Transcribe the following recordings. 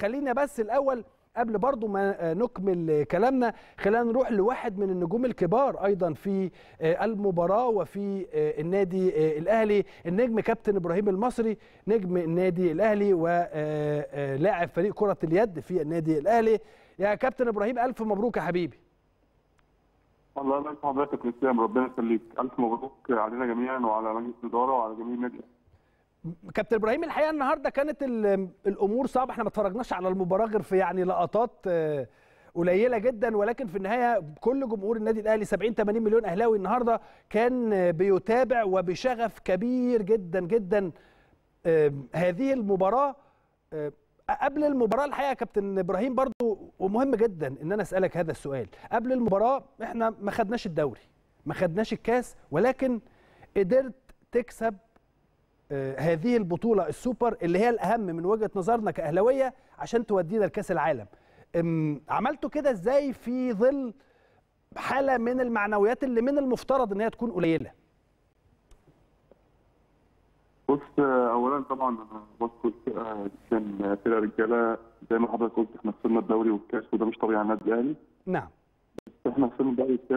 خلينا بس الاول قبل برضو ما نكمل كلامنا خلينا نروح لواحد من النجوم الكبار ايضا في المباراه وفي النادي الاهلي النجم كابتن ابراهيم المصري نجم النادي الاهلي ولاعب فريق كره اليد في النادي الاهلي يا كابتن ابراهيم الف مبروك يا حبيبي الله يبارك في حضرتك يا اسلام ربنا يخليك الف مبروك علينا جميعا وعلى مجلس الاداره وعلى جميع النادي كابتن ابراهيم الحقيقه النهارده كانت الامور صعبه احنا ما اتفرجناش على المباراه غير في يعني لقطات قليله جدا ولكن في النهايه كل جمهور النادي الاهلي 70 80 مليون اهلاوي النهارده كان بيتابع وبشغف كبير جدا جدا هذه المباراه قبل المباراه الحقيقه يا كابتن ابراهيم برضو ومهم جدا ان انا اسالك هذا السؤال قبل المباراه احنا ما خدناش الدوري ما خدناش الكاس ولكن قدرت تكسب هذه البطولة السوبر اللي هي الأهم من وجهة نظرنا كأهلاوية عشان تودينا لكأس العالم عملتوا كده ازاي في ظل حالة من المعنويات اللي من المفترض ان هي تكون قليلة بص اولا طبعا بذكر كان فرقه رجاله زي ما حضرتك قلت احنا خسرنا الدوري والكاس وده مش طبيعي على النادي الاهلي نعم بس احنا خسرنا الدوري والكاس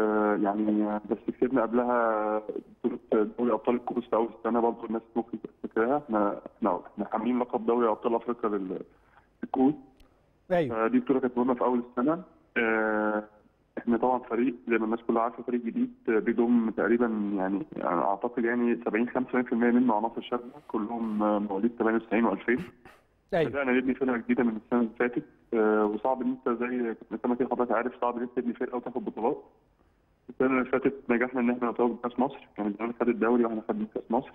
يعني بس كسبنا قبلها بطوله دوري ابطال الكؤوس في اول السنه برضه الناس ممكن تفتكرها احنا احنا احنا حاملين لقب دوري ابطال افريقيا للكؤوس ايوه دي بطوله كانت مهمه في اول السنه اه احنا طبعا فريق زي ما الناس كلها عارفه فريق جديد بيضم تقريبا يعني اعتقد يعني 70 75% منه عناصر شابه كلهم مواليد 98 و2000 ايوه بدانا نبني فرقه جديده من السنه اللي فاتت اه وصعب ان انت زي كابتن كده حضرتك عارف صعب ان انت تبني فرقه وتاخد بطولات السنه اللي فاتت نجحنا ان احنا نتوج كاس مصر كان زمان خد الدوري واحنا خدنا كاس مصر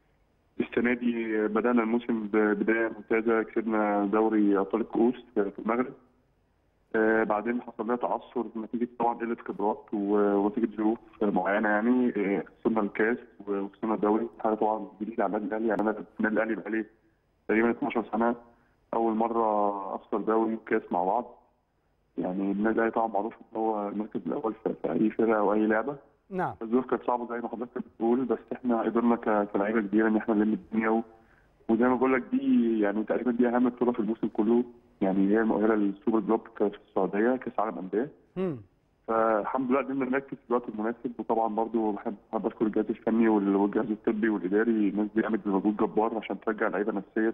السنه دي بدانا الموسم ببدايه ممتازه كسبنا دوري ابطال الكؤوس في المغرب آه بعدين حصل لنا تعثر نتيجه طبعا قله خبرات ونتيجه ظروف معينه يعني آه خسرنا الكاس وخسرنا الدوري حاجه طبعا جديده على النادي الاهلي يعني انا النادي الاهلي بقالي تقريبا 12 سنه اول مره اخسر دوري وكاس مع بعض يعني النادي الاهلي طبعا معروف ان هو المركز الاول في, في اي فرقه او اي لعبه نعم الظروف كانت صعبه زي ما حضرتك بتقول بس احنا قدرنا كلاعيبه كبيره ان احنا نلم الدنيا و... وزي ما بقول لك دي يعني تقريبا دي اهم بطوله في الموسم كله يعني هي المؤهله للسوبر جلوب في السعوديه كاس عالم انديه فالحمد لله قدرنا نركز في الوقت المناسب وطبعا برضو بحب بحب اشكر الجهاز الفني والجهاز الطبي والاداري الناس دي قامت بمجهود جبار عشان ترجع اللعيبه نفسيه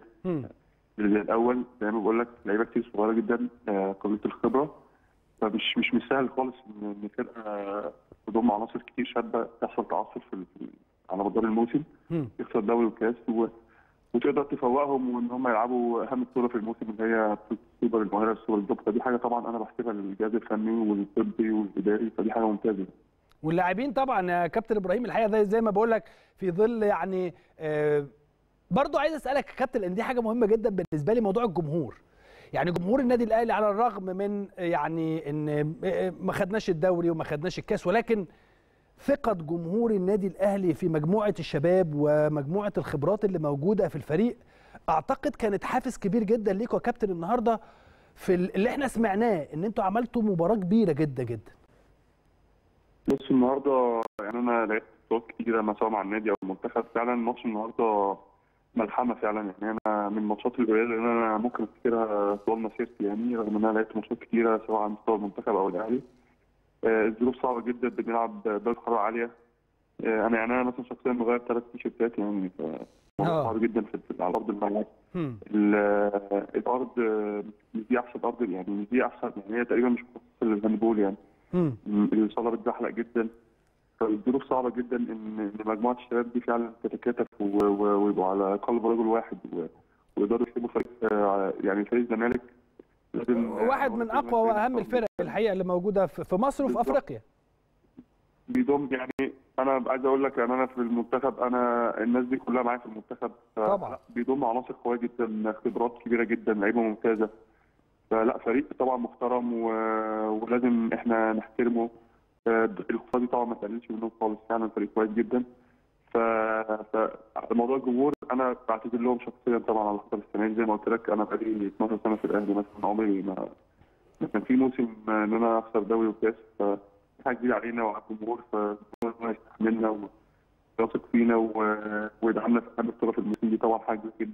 زي الاول زي ما بقول لك لعيبه كتير صغيره جدا قليله الخبره فمش مش مش سهل خالص ان ان فرقه تضم عناصر كتير شابه تحصل تعثر في على مدار الموسم يخسر دوري وكاس و... وتقدر تفوقهم وان هم يلعبوا اهم بطوله في الموسم اللي هي السوبر المؤهله للسوبر الجوب فدي حاجه طبعا انا بحسبها للجهاز الفني والطبي والاداري فدي حاجه ممتازه واللاعبين طبعا يا كابتن ابراهيم الحقيقه زي, زي ما بقول لك في ظل يعني آه برضو عايز اسالك يا كابتن لان دي حاجه مهمه جدا بالنسبه لي موضوع الجمهور يعني جمهور النادي الاهلي على الرغم من يعني ان ما خدناش الدوري وما خدناش الكاس ولكن ثقة جمهور النادي الأهلي في مجموعة الشباب ومجموعة الخبرات اللي موجودة في الفريق أعتقد كانت حافز كبير جدا ليكوا يا كابتن النهاردة في اللي احنا سمعناه إن أنتوا عملتوا مباراة كبيرة جدا جدا. بص النهارده يعني أنا لعبت بطولات كتيرة ما سواء مع النادي أو المنتخب فعلا ماتش النهارده ملحمة فعلا يعني أنا من الماتشات القليلة اللي أنا ممكن أفتكرها طوال مسيرتي يعني رغم إن أنا لعبت ماتشات كتيرة سواء على مستوى المنتخب أو الأهلي. الظروف صعبه جدا بنلعب درجه حراره عاليه انا يعني انا مثلا شخصيا مغير ثلاث تيشيرتات يعني صعب جدا في على ارض الملعب الارض مش دي احسن ارض يعني مش دي احسن يعني هي تقريبا مش مخصصه للهاندبول يعني الاصابه بتزحلق جدا فالظروف صعبه جدا ان مجموعه الشباب دي فعلا تتكاتف ويبقوا على قلب رجل واحد ويقدروا يكسبوا فريق يعني فريق الزمالك واحد من اقوى واهم الفرق الحقيقه اللي موجوده في مصر وفي افريقيا بيضم يعني انا عايز اقول لك يعني انا في المنتخب انا الناس دي كلها معايا في المنتخب طبعا بيضم عناصر قويه جدا خبرات كبيره جدا لعيبه ممتازه فلا فريق طبعا محترم و... ولازم احنا نحترمه الخطوه دي طبعا ما تقللش منهم خالص فعلا فريق كويس جدا ف... فموضوع الجمهور انا بعتذر لهم شخصيا طبعا على خطر السنه دي زي ما قلت لك انا بقالي 12 سنه في الاهلي مثلا عمري ما ما كان في موسم ان انا اخسر دوري وكاس ف حاجه كبيره علينا وعلى الجمهور فالجمهور يستحملنا ويثق فينا و... ويدعمنا في اهم بطوله في الموسم دي طبعا حاجه جدا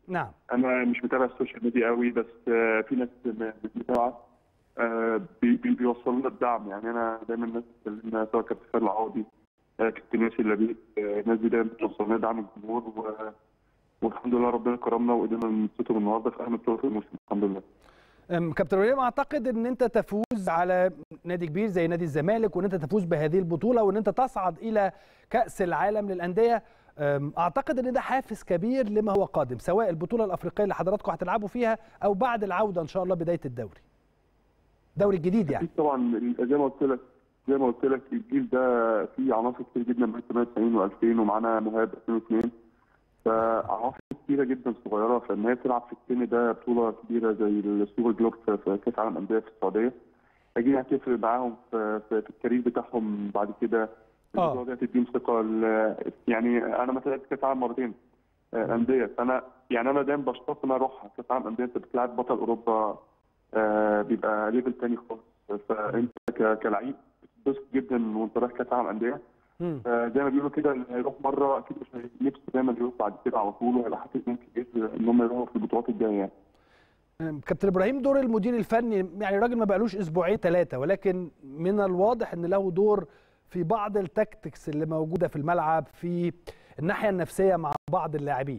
نعم انا مش متابع السوشيال ميديا قوي بس آه، في ناس م- متابعه آه، بي- بي- بيوصلوا لنا الدعم يعني انا دايما الناس بتكلمنا سواء كابتن خالد العوضي آه، كابتن ياسر لبيب آه، الناس دي دايما بتوصل لنا دعم الجمهور و- والحمد لله ربنا كرمنا وقدرنا نبسطهم النهارده في اهم بطوله في الموسم الحمد لله أم، كابتن ابراهيم اعتقد ان انت تفوز على نادي كبير زي نادي الزمالك وان انت تفوز بهذه البطوله وان انت تصعد الى كاس العالم للانديه أم، اعتقد ان ده حافز كبير لما هو قادم سواء البطوله الافريقيه اللي حضراتكم هتلعبوا فيها او بعد العوده ان شاء الله بدايه الدوري الدوري الجديد يعني اكيد طبعا زي ما قلت لك زي ما قلت لك الجيل ده فيه عناصر كتير جدا من 98 و2000 ومعانا مهاب 2002 فعناصر كتيره جدا صغيره فان هي تلعب في السن ده بطوله كبيره زي السوبر جلوب في في كاس العالم الانديه في السعوديه اكيد هتفرق معاهم في, في, في الكارير بتاعهم بعد كده آه. البطوله دي هتديهم ثقه ال- يعني انا مثلا لعبت كاس العالم مرتين آه، انديه فانا يعني انا دايما بشتاق ان أنا اروح كاس العالم انديه انت بتلعب بطل اوروبا آه، بيبقى ليفل تاني خالص فانت ك- كلعيب بتتبسط جدا وانت رايح كاس العالم انديه مم. آه، زي ما بيقولوا كده اللي هيروح مره اكيد مش هي- نفسه دايما يروح بعد كده على طول وهيبقى حاسس ممكن ان هم يروحوا في البطولات الجايه يعني. أم، كابتن ابراهيم دور المدير الفني يعني راجل ما بقالوش اسبوعين ثلاثه ولكن من الواضح ان له دور في بعض التكتكس اللي موجوده في الملعب في الناحيه النفسيه مع بعض اللاعبين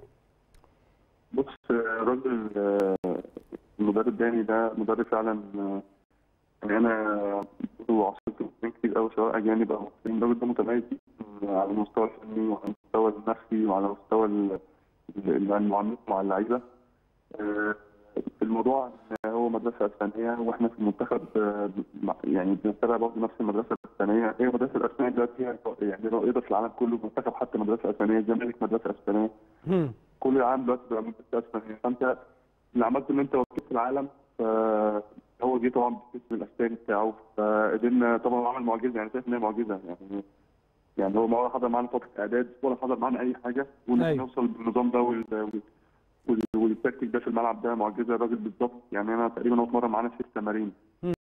بص آه، الراجل آه، المدرب داني ده مدرب فعلا آه، يعني انا وعصرت مدربين كتير قوي سواء اجانب او مصريين الراجل ده متميز جدا على المستوى الفني وعلى المستوى النفسي وعلى مستوى ال- ال- المعاملات مع اللعيبه آه، الموضوع إن هو مدرسه اسبانيه واحنا في المنتخب آه، مع- يعني بنتابع برضه نفس المدرسه الاسبانيه هي مدرسه الاسبانيه دلوقتي هي يعني رائده في العالم كله المنتخب حتى مدرسه اسبانيه الزمالك مدرسه اسبانيه مم. كل العالم دلوقتي بقى مدرسه اسبانيه فانت اللي عملته ان انت وكلت العالم فهو جه طبعا بالاسم الاسباني بتاعه فقدرنا طبعا هو عمل معجزه يعني شايف ان هي معجزه يعني يعني هو ما ولا حضر معانا فتره اعداد ولا حضر معانا اي حاجه وان أيوة. احنا نوصل بالنظام ده وال وال- وال- والتكتيك ده في الملعب ده معجزه الراجل بالظبط يعني انا تقريبا هو اتمرن معانا ست تمارين مم.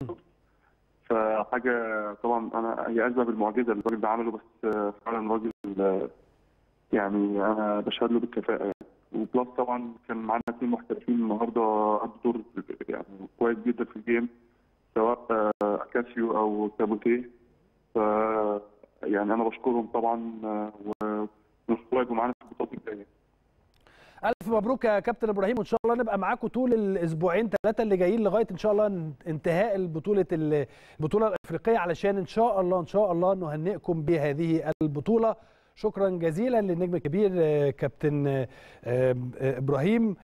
فحاجه طبعا انا هي اشبه بالمعجزه اللي الراجل ده عمله بس آه، فعلا راجل آه، يعني انا بشهد له بالكفاءه يعني وبلس طبعا كان معانا اثنين محترفين النهارده قدوا دور يعني كويس جدا في الجيم سواء آه، اكاسيو او كابوتيه ف يعني انا بشكرهم طبعا آه، وان شاء الله يبقوا معانا في البطولات الجايه الف مبروك يا كابتن ابراهيم وان شاء الله نبقى معاكم طول الاسبوعين ثلاثه اللي جايين لغايه ان شاء الله انتهاء البطوله البطوله الافريقيه علشان ان شاء الله ان شاء الله نهنئكم بهذه البطوله شكرا جزيلا للنجم الكبير آه، كابتن آه، آه، ابراهيم